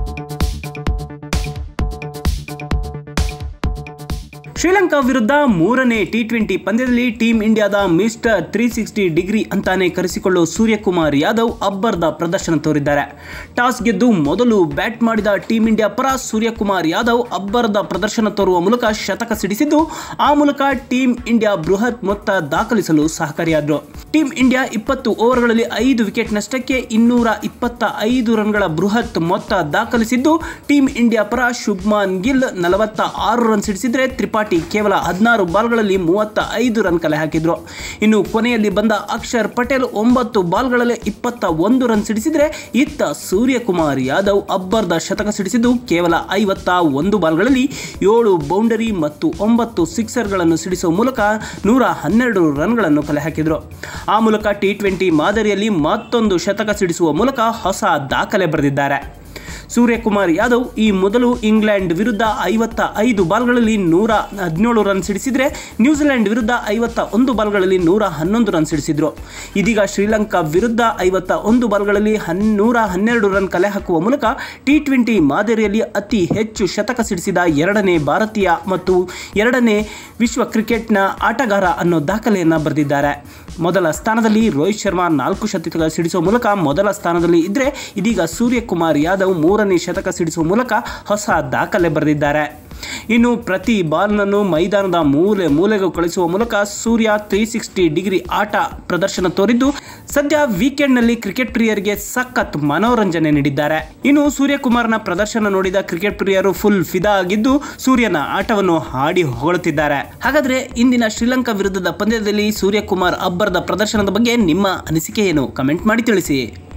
ಶ್ರೀಲಂಕಾ ವಿರುದ್ಧ ಮೂರನೇ T twenty ಪಂದ್ಯದಲ್ಲಿ ಟೀಂ ಇಂಡಿಯಾದ ಮಿಸ್ಟರ್ ತ್ರೀ ಸಿಕ್ಸ್ಟಿ ಡಿಗ್ರಿ ಅಂತಾನೆ ಕರೆಸಿಕೊಳ್ಳುವ ಸೂರ್ಯಕುಮಾರ್ ಯಾದವ್ ಅಬ್ಬರದ ಪ್ರದರ್ಶನ ತೋರಿದ್ದಾರೆ ಟಾಸ್ ಗೆದ್ದು ಮೊದಲು ಬ್ಯಾಟ್ ಮಾಡಿದ ಟೀಂ ಇಂಡಿಯಾ ಪರ ಸೂರ್ಯಕುಮಾರ್ ಯಾದವ್ ಅಬ್ಬರದ ಪ್ರದರ್ಶನ ತೋರುವ ಮೂಲಕ ಶತಕ ಸಿಡಿಸಿದ್ದು ಆ ಮೂಲಕ ಟೀಂ ಇಂಡಿಯಾ ಬೃಹತ್ ಮೊತ್ತ ದಾಖಲಿಸಲು ಸಹಕಾರಿಯಾದರು ಟೀಂ ಇಂಡಿಯಾ ಇಪ್ಪತ್ತು ಓವರ್ಗಳಲ್ಲಿ ಐದು ವಿಕೆಟ್ ನಷ್ಟಕ್ಕೆ ಇನ್ನೂರ ಇಪ್ಪತ್ತ ಐದು ರನ್ಗಳ ಬೃಹತ್ ಮೊತ್ತ ದಾಖಲಿಸಿದ್ದು ಟೀಂ ಇಂಡಿಯಾ ಪರ ಶುಭ್ಮಾನ್ ಗಿಲ್ ನಲವತ್ತ ಆರು ರನ್ ಸಿಡಿಸಿದ್ರೆ ತ್ರಿಪಾಠಿ ಕೇವಲ ಹದಿನಾರು ಬಾಲ್ಗಳಲ್ಲಿ ಮೂವತ್ತ ಐದು ರನ್ ಕಲೆ ಹಾಕಿದ್ರು ಇನ್ನು ಕೊನೆಯಲ್ಲಿ ಬಂದ ಅಕ್ಷರ್ ಪಟೇಲ್ ಒಂಬತ್ತು ಬಾಲ್ಗಳಲ್ಲಿ ಇಪ್ಪತ್ತ ಒಂದು ರನ್ ಸಿಡಿಸಿದ್ರೆ ಇತ್ತ ಸೂರ್ಯಕುಮಾರ್ ಯಾದವ್ ಅಬ್ಬರದ ಶತಕ ಸಿಡಿಸಿದ್ದು ಕೇವಲ ಐವತ್ತ ಒಂದು ಬಾಲ್ಗಳಲ್ಲಿ ಏಳು ಬೌಂಡರಿ ಮತ್ತು ಒಂಬತ್ತು ಸಿಕ್ಸರ್ಗಳನ್ನು ಸಿಡಿಸುವ ಮೂಲಕ ನೂರ ಹನ್ನೆರಡು ರನ್ಗಳನ್ನು ಕಲೆ ಹಾಕಿದರು ಆ ಮೂಲಕ ಟಿ ಟ್ವೆಂಟಿ ಮಾದರಿಯಲ್ಲಿ ಮತ್ತೊಂದು ಶತಕ ಸಿಡಿಸುವ ಮೂಲಕ ಹೊಸ ದಾಖಲೆ ಬರೆದಿದ್ದಾರೆ ಸೂರ್ಯಕುಮಾರ್ ಯಾದವ್ ಈ ಮೊದಲು ಇಂಗ್ಲೆಂಡ್ ವಿರುದ್ಧ ಐವತ್ತ ಐದು ಬಾಲ್ಗಳಲ್ಲಿ ನೂರ ಹದಿನೇಳು ರನ್ ಸಿಡಿಸಿದರೆ ನ್ಯೂಜಿಲೆಂಡ್ ವಿರುದ್ಧ ಐವತ್ತ ಒಂದು ಬಾಲ್ಗಳಲ್ಲಿ ನೂರ ಹನ್ನೊಂದು ರನ್ ಸಿಡಿಸಿದ್ರು ಇದೀಗ ಶ್ರೀಲಂಕಾ ವಿರುದ್ಧ ಐವತ್ತ ಒಂದು ಬಾಲ್ಗಳಲ್ಲಿ ಹನ್ ನೂರ ಹನ್ನೆರಡು ರನ್ ಕಲೆ ಹಾಕುವ ಮೂಲಕ ಟಿ ಟ್ವೆಂಟಿ ಮಾದರಿಯಲ್ಲಿ ಅತಿ ಹೆಚ್ಚು ಶತಕ ಸಿಡಿಸಿದ ಎರಡನೇ ಭಾರತೀಯ ಮತ್ತು ಎರಡನೇ ವಿಶ್ವ ಕ್ರಿಕೆಟ್ನ ಆಟಗಾರ ಅನ್ನೋ ದಾಖಲೆಯನ್ನು ಬರೆದಿದ್ದಾರೆ ಮೊದಲ ಸ್ಥಾನದಲ್ಲಿ ರೋಹಿತ್ ಶರ್ಮಾ ನಾಲ್ಕು ಶತಕ ಸಿಡಿಸುವ ಮೂಲಕ ಮೊದಲ ಸ್ಥಾನದಲ್ಲಿ ಇದ್ದರೆ ಇದೀಗ ಸೂರ್ಯಕುಮಾರ್ ಯಾದವ್ ಮೂರನೇ ಶತಕ ಸಿಡಿಸುವ ಮೂಲಕ ಹೊಸ ದಾಖಲೆ ಬರೆದಿದ್ದಾರೆ ಇನ್ನು ಪ್ರತಿ ಬಾಲ್ನನ್ನು ಮೈದಾನದ ಮೂಲೆ ಮೂಲೆಗೂ ಕಳಿಸುವ ಮೂಲಕ ಸೂರ್ಯ ತ್ರೀ ಸಿಕ್ಸ್ಟಿ ಡಿಗ್ರಿ ಆಟ ಪ್ರದರ್ಶನ ತೋರಿದ್ದು ಸದ್ಯ ವೀಕೆಂಡ್ನಲ್ಲಿ ಕ್ರಿಕೆಟ್ ಪ್ರಿಯರಿಗೆ ಸಖತ್ ಮನೋರಂಜನೆ ನೀಡಿದ್ದಾರೆ ಇನ್ನು ಸೂರ್ಯಕುಮಾರ್ನ ಪ್ರದರ್ಶನ ನೋಡಿದ ಕ್ರಿಕೆಟ್ ಪ್ರಿಯರು ಫುಲ್ ಫಿದಾ ಆಗಿದ್ದು ಸೂರ್ಯನ ಆಟವನ್ನು ಹಾಡಿ ಹೊಗಳುತ್ತಿದ್ದಾರೆ ಹಾಗಾದ್ರೆ ಇಂದಿನ ಶ್ರೀಲಂಕಾ ವಿರುದ್ಧದ ಪಂದ್ಯದಲ್ಲಿ ಸೂರ್ಯಕುಮಾರ್ ಅಬ್ಬರದ ಪ್ರದರ್ಶನದ ಬಗ್ಗೆ ನಿಮ್ಮ ಅನಿಸಿಕೆ ಏನು ಕಮೆಂಟ್ ಮಾಡಿ ತಿಳಿಸಿ